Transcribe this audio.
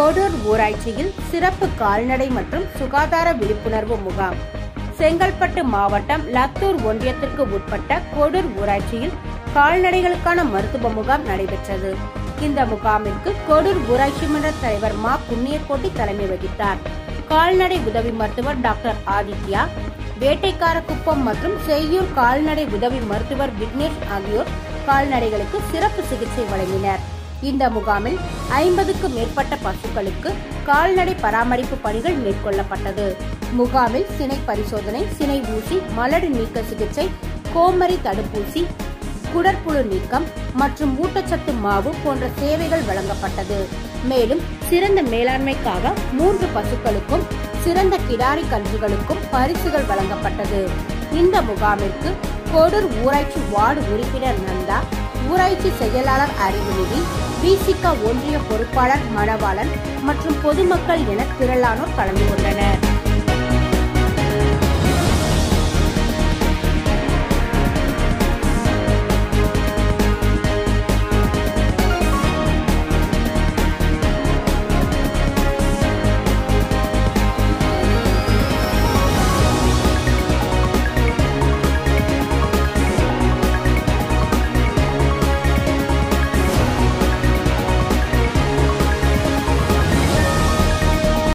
கோடூர் ஊராட்சியில் சிறப்பு கால்நடை மற்றும் சுகாதார விழிப்புணர்வு முகாம் செங்கல்பட்டு மாவட்டம் லத்தூர் ஒன்றியத்திற்கு உட்பட்ட கோடூர் ஊராட்சியில் கால்நடைகளுக்கான மருத்துவ முகாம் நடைபெற்றது இந்த முகாமிற்கு கோடூர் ஊராட்சி மன்ற தலைவர் மா புண்ணியக்கோட்டி தலைமை வகித்தார் கால்நடை உதவி மருத்துவர் டாக்டர் ஆதித்யா வேட்டைக்காரக்குப்பம் மற்றும் செய்யூர் கால்நடை உதவி மருத்துவர் விக்னேஷ் ஆகியோர் கால்நடைகளுக்கு சிறப்பு சிகிச்சை வழங்கினர் இந்த முகாமில் ஐம்பதுக்கும் மேற்பட்ட பசுக்களுக்கு கால்நடை பராமரிப்பு பணிகள் மேற்கொள்ளப்பட்டது முகாமில் சினை பரிசோதனை சினை ஊசி மலடு நீக்க சிகிச்சை கோமரி தடுப்பூசி குடற்புழு நீக்கம் மற்றும் ஊட்டச்சத்து மாவு போன்ற சேவைகள் வழங்கப்பட்டது மேலும் சிறந்த மேலாண்மைக்காக மூன்று பசுக்களுக்கும் சிறந்த கிடாரி கன்றுகளுக்கும் பரிசுகள் வழங்கப்பட்டது இந்த முகாமிற்கு கோடூர் ஊராட்சி வார்டு உறுப்பினர் நந்தா ஊராட்சி செயலாளர் அறிவுநிதி பிசிக ஒன்றிய பொறுப்பாளர் மணவாளன் மற்றும் பொதுமக்கள் என திரளானோர் கலந்து கொண்டனர்